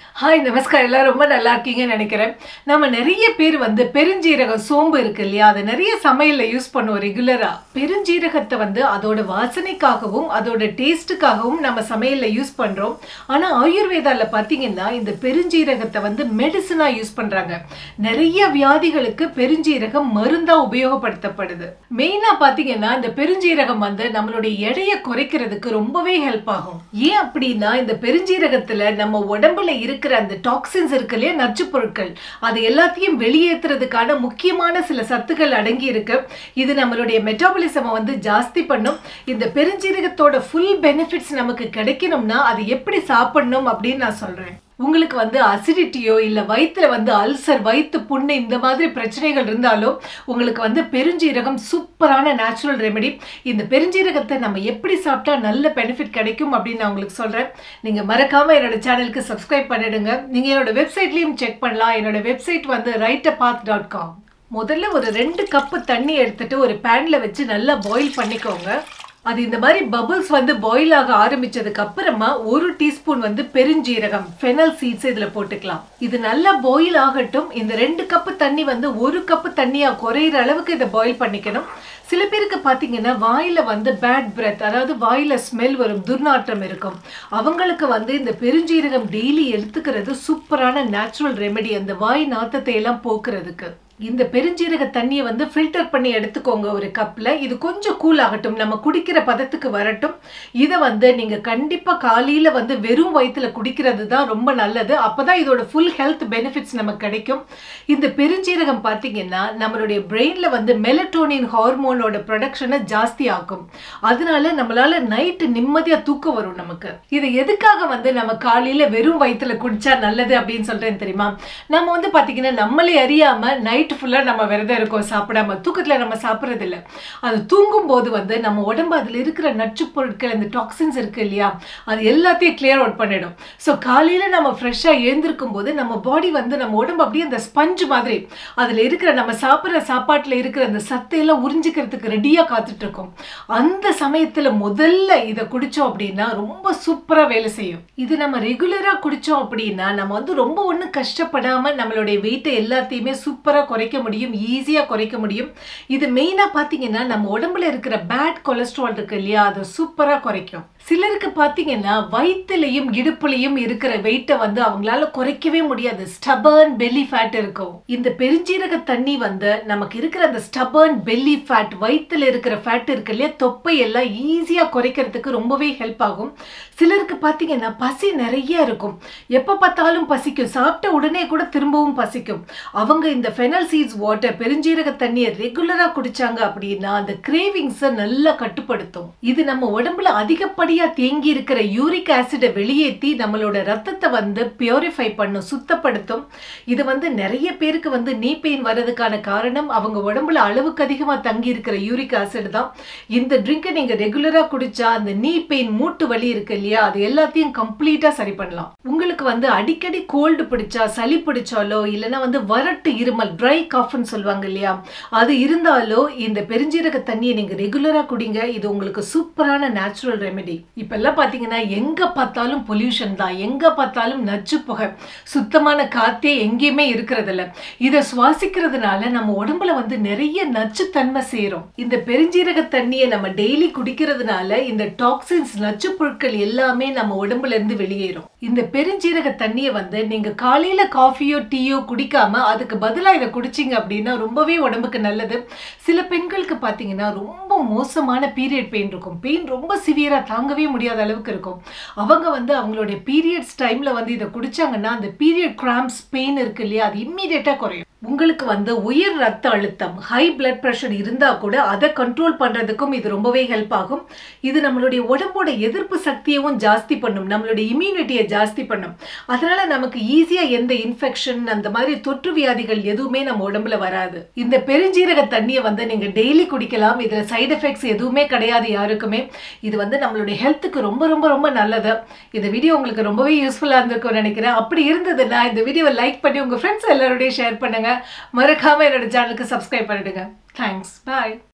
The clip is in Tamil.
ஹாய் நமஸ்காரம் எல்லாரும் ரொம்ப நல்லா இருக்கீங்கன்னு நினைக்கிறேன் நம்ம நிறைய பேர் வந்து பெருஞ்சீரகம் சோம்பு இருக்கு இல்லையா அதை நிறைய சமையலில் யூஸ் பண்ணுவோம் ரெகுலராக பெருஞ்சீரகத்தை வந்து அதோட வாசனைக்காகவும் அதோட டேஸ்ட்டுக்காகவும் நம்ம சமையலில் யூஸ் பண்ணுறோம் ஆனால் ஆயுர்வேதாவில் பார்த்தீங்கன்னா இந்த பெருஞ்சீரகத்தை வந்து மெடிசனாக யூஸ் பண்ணுறாங்க நிறைய வியாதிகளுக்கு பெருஞ்சீரகம் மருந்தாக உபயோகப்படுத்தப்படுது மெயினாக பார்த்தீங்கன்னா இந்த பெருஞ்சீரகம் வந்து நம்மளுடைய எடையை குறைக்கிறதுக்கு ரொம்பவே ஹெல்ப் ஆகும் ஏன் அப்படின்னா இந்த பெருஞ்சீரகத்தில் நம்ம உடம்புல இருக்கிற அந்த டாக்ஸின்ஸ் இருக்கு இல்லையா நச்சுப் பொருட்கள் அது எல்லாத்தையும் வெளியேற்றுறதுக்கான முக்கியமான சில சத்துக்கள் அடங்கி இருக்கு இது நம்மளுடைய மெட்டாபாலிசமை வந்து ஜாஸ்தி பண்ணும் இந்த பெருஞ்சீரகத்தோட ஃபுல் பெனிஃபிட்ஸ் நமக்கு கிடைக்கணும்னா அது எப்படி சாப்பிடணும் அப்படின்னு நான் சொல்றேன் உங்களுக்கு வந்து அசிடிட்டியோ இல்லை வயிற்றுல வந்து அல்சர் வயிற்று புண்ணு இந்த மாதிரி பிரச்சனைகள் இருந்தாலும் உங்களுக்கு வந்து பெருஞ்சீரகம் சூப்பரான நேச்சுரல் ரெமெடி இந்த பெருஞ்சீரகத்தை நம்ம எப்படி சாப்பிட்டா நல்ல பெனிஃபிட் கிடைக்கும் அப்படின்னு நான் உங்களுக்கு சொல்கிறேன் நீங்கள் மறக்காமல் என்னோட சேனலுக்கு சப்ஸ்கிரைப் பண்ணிடுங்க நீங்கள் என்னோட வெப்சைட்லேயும் செக் பண்ணலாம் என்னோட வெப்சைட் வந்து ரைட் பாத் டாட் காம் முதல்ல ஒரு ரெண்டு கப்பு தண்ணி எடுத்துட்டு ஒரு பேனில் வச்சு நல்லா பாயில் பண்ணிக்கோங்க அது இந்த மாதிரி பபிள்ஸ் வந்து பாயில் ஆக ஆரம்பிச்சதுக்கு அப்புறமா ஒரு டீஸ்பூன் வந்து பெருஞ்சீரகம் ஃபெனல் சீட்ஸ் இதுல போட்டுக்கலாம் இது நல்லா பாயில் ஆகட்டும் இந்த ரெண்டு கப்பு தண்ணி வந்து ஒரு கப்பு தண்ணியா குறையிற அளவுக்கு இதை பாயில் பண்ணிக்கணும் சில பேருக்கு பார்த்தீங்கன்னா வாயில வந்து பேட் பிரெத் அதாவது வாயில ஸ்மெல் வரும் துர்நாற்றம் இருக்கும் அவங்களுக்கு வந்து இந்த பெருஞ்சீரகம் டெய்லி எடுத்துக்கிறது சூப்பரான நேச்சுரல் ரெமெடி அந்த வாய் நாத்தத்தை எல்லாம் போக்குறதுக்கு இந்த பெருஞ்சீரக தண்ணியை வந்து ஃபில்டர் பண்ணி எடுத்துக்கோங்க ஒரு கப்பில் இது கொஞ்சம் கூல் ஆகட்டும் நம்ம குடிக்கிற பதத்துக்கு வரட்டும் இதை வந்து நீங்கள் கண்டிப்பாக காலையில் வந்து வெறும் வயிற்றில் குடிக்கிறது தான் ரொம்ப நல்லது அப்போ தான் இதோட ஃபுல் ஹெல்த் பெனிஃபிட்ஸ் நமக்கு கிடைக்கும் இந்த பெருஞ்சீரகம் பார்த்தீங்கன்னா நம்மளுடைய பிரெயினில் வந்து மெலட்டோனின் ஹார்மோனோட ப்ரொடக்ஷனை ஜாஸ்தி ஆக்கும் அதனால நம்மளால நைட்டு நிம்மதியாக தூக்கம் வரும் நமக்கு இது எதுக்காக வந்து நம்ம காலையில் வெறும் வயிற்றில் குடிச்சா நல்லது அப்படின்னு சொல்கிறேன் தெரியுமா நம்ம வந்து பார்த்தீங்கன்னா நம்மளே அறியாமல் நைட் நைட்டு ஃபுல்லாக நம்ம விரதம் இருக்கோம் சாப்பிடாம தூக்கத்தில் நம்ம சாப்பிட்றது இல்லை அது தூங்கும் போது வந்து நம்ம உடம்பு அதில் இருக்கிற நச்சு பொருட்கள் இந்த டாக்ஸின்ஸ் இருக்கு இல்லையா அது எல்லாத்தையும் கிளியர் அவுட் பண்ணிடும் ஸோ காலையில் நம்ம ஃப்ரெஷ்ஷாக எழுந்திருக்கும் போது நம்ம பாடி வந்து நம்ம உடம்பு அப்படியே அந்த ஸ்பஞ்ச் மாதிரி அதில் இருக்கிற நம்ம சாப்பிட்ற சாப்பாட்டில் இருக்கிற அந்த சத்தையெல்லாம் உறிஞ்சிக்கிறதுக்கு ரெடியாக காத்துட்டு இருக்கோம் அந்த சமயத்தில் முதல்ல இதை குடித்தோம் அப்படின்னா ரொம்ப சூப்பராக வேலை செய்யும் இது நம்ம ரெகுலராக குடித்தோம் அப்படின்னா நம்ம வந்து ரொம்ப ஒன்றும் கஷ்டப்படாமல் நம்மளுடைய வெயிட்டை எல்லாத்தையுமே சூப்பராக குறைக்க முடியும் ஈஸியாக குறைக்க முடியும் இது மெயினாக பார்த்தீங்கன்னா நம்ம உடம்புல இருக்கிற பேட் கொலஸ்ட்ரால் இருக்கு இல்லையா அதை சூப்பராக குறைக்கும் சிலருக்கு பார்த்தீங்கன்னா வயிற்றுலையும் இடுப்புலையும் இருக்கிற வெயிட்டை வந்து அவங்களால குறைக்கவே முடியாது ஸ்டபர்ன் பெல்லி ஃபேட் இருக்கும் இந்த பெருஞ்சீரக தண்ணி வந்து நமக்கு இருக்கிற அந்த ஸ்டபர்ன் பெல்லி ஃபேட் வயிற்றுல இருக்கிற ஃபேட் இருக்கு இல்லையா தொப்பை எல்லாம் ஈஸியாக குறைக்கிறதுக்கு ரொம்பவே ஹெல்ப் ஆகும் சிலருக்கு பார்த்தீங்கன்னா பசி நிறைய இருக்கும் எப்போ பார்த்தாலும் பசிக்கும் சாப்பிட்ட உடனே கூட திரும்பவும் பசிக்கும் அவங்க இந்த ஃபெனல் சீட்ஸ் வாட்டர் பெருஞ்சீரக தண்ணியை ரெகுலராக குடிச்சாங்க அப்படின்னா அந்த கிரேவிங்ஸை நல்லா கட்டுப்படுத்தும் இது நம்ம உடம்புல அதிகப்படியாக தேங்கி இருக்கிற யூரிக் ஆசிடை வெளியேற்றி நம்மளோட ரத்தத்தை வந்து பியூரிஃபை பண்ணும் சுத்தப்படுத்தும் இது வந்து நிறைய பேருக்கு வந்து நீ பெயின் வர்றதுக்கான காரணம் அவங்க உடம்புல அளவுக்கு அதிகமாக தங்கி இருக்கிற யூரிக் ஆசிட் தான் இந்த ட்ரிங்கை நீங்கள் ரெகுலராக குடிச்சா அந்த நீ பெயின் மூட்டு வலி இருக்கு இல்லையா அது எல்லாத்தையும் கம்ப்ளீட்டாக சரி பண்ணலாம் உங்களுக்கு வந்து அடிக்கடி கோல்டு பிடிச்சா சளி பிடிச்சாலோ இல்லைன்னா வந்து வறட்டு இருமல் ட்ரை காஃப்னு சொல்லுவாங்க இல்லையா அது இருந்தாலோ இந்த பெருஞ்சீரக தண்ணியை நீங்கள் ரெகுலராக குடிங்க இது உங்களுக்கு சூப்பரான நேச்சுரல் ரெமெடி இப்பெல்லாம் பார்த்தீங்கன்னா எங்கே பார்த்தாலும் பொல்யூஷன் தான் எங்கே பார்த்தாலும் நச்சு புகை சுத்தமான காற்றே எங்கேயுமே இருக்கிறதில்ல இதை சுவாசிக்கிறதுனால நம்ம உடம்புல வந்து நிறைய நச்சுத்தன்மை சேரும் இந்த பெருஞ்சீரக தண்ணியை நம்ம டெய்லி குடிக்கிறதுனால இந்த டாக்ஸின்ஸ் நச்சு பொருட்கள் எல்லாமே நம்ம உடம்புல இருந்து வெளியேறும் இந்த பெருஞ்சீரக தண்ணியை வந்து நீங்க காலையில காஃபியோ டீயோ குடிக்காம அதுக்கு பதிலாக இதை குடிச்சிங்க அப்படின்னா ரொம்பவே உடம்புக்கு நல்லது சில பெண்களுக்கு பார்த்தீங்கன்னா ரொம்ப மோசமான பீரியட் பெயின் இருக்கும் பெயின் ரொம்ப சிவியராக தாங்கவே முடியாத அளவுக்கு இருக்கும் அவங்க வந்து அவங்களுடைய பீரியட்ஸ் டைமில் வந்து இதை குடிச்சாங்கன்னா அந்த பீரியட் கிராம்ஸ் பெயின் இருக்கு இல்லையா அது இம்மீடியட்டாக குறையும் உங்களுக்கு வந்து உயர் ரத்த அழுத்தம் ஹை பிளட் ப்ரெஷர் இருந்தால் கூட அதை கண்ட்ரோல் பண்ணுறதுக்கும் இது ரொம்பவே ஹெல்ப் ஆகும் இது நம்மளுடைய உடம்போட எதிர்ப்பு சக்தியவும் ஜாஸ்தி பண்ணும் நம்மளுடைய இம்யூனிட்டியை ஜாஸ்தி பண்ணும் அதனால நமக்கு ஈஸியாக எந்த இன்ஃபெக்ஷன் அந்த மாதிரி தொற்று வியாதிகள் எதுவுமே நம்ம உடம்புல வராது இந்த பெருஞ்சீரக தண்ணியை வந்து நீங்கள் டெய்லி குடிக்கலாம் இதில் சைடு எஃபெக்ட்ஸ் எதுவுமே கிடையாது யாருக்குமே இது வந்து நம்மளுடைய ஹெல்த்துக்கு ரொம்ப ரொம்ப ரொம்ப நல்லது இந்த வீடியோ உங்களுக்கு ரொம்பவே யூஸ்ஃபுல்லாக இருந்திருக்கும்னு நினைக்கிறேன் அப்படி இருந்ததுன்னா இந்த வீடியோவை லைக் பண்ணி உங்கள் ஃப்ரெண்ட்ஸ் எல்லாரோடையும் ஷேர் பண்ணுங்கள் மறக்காமல் என்னோட சேனலுக்கு சப்ஸ்கிரைப் பண்ணிடுங்க தேங்க்ஸ் பாய்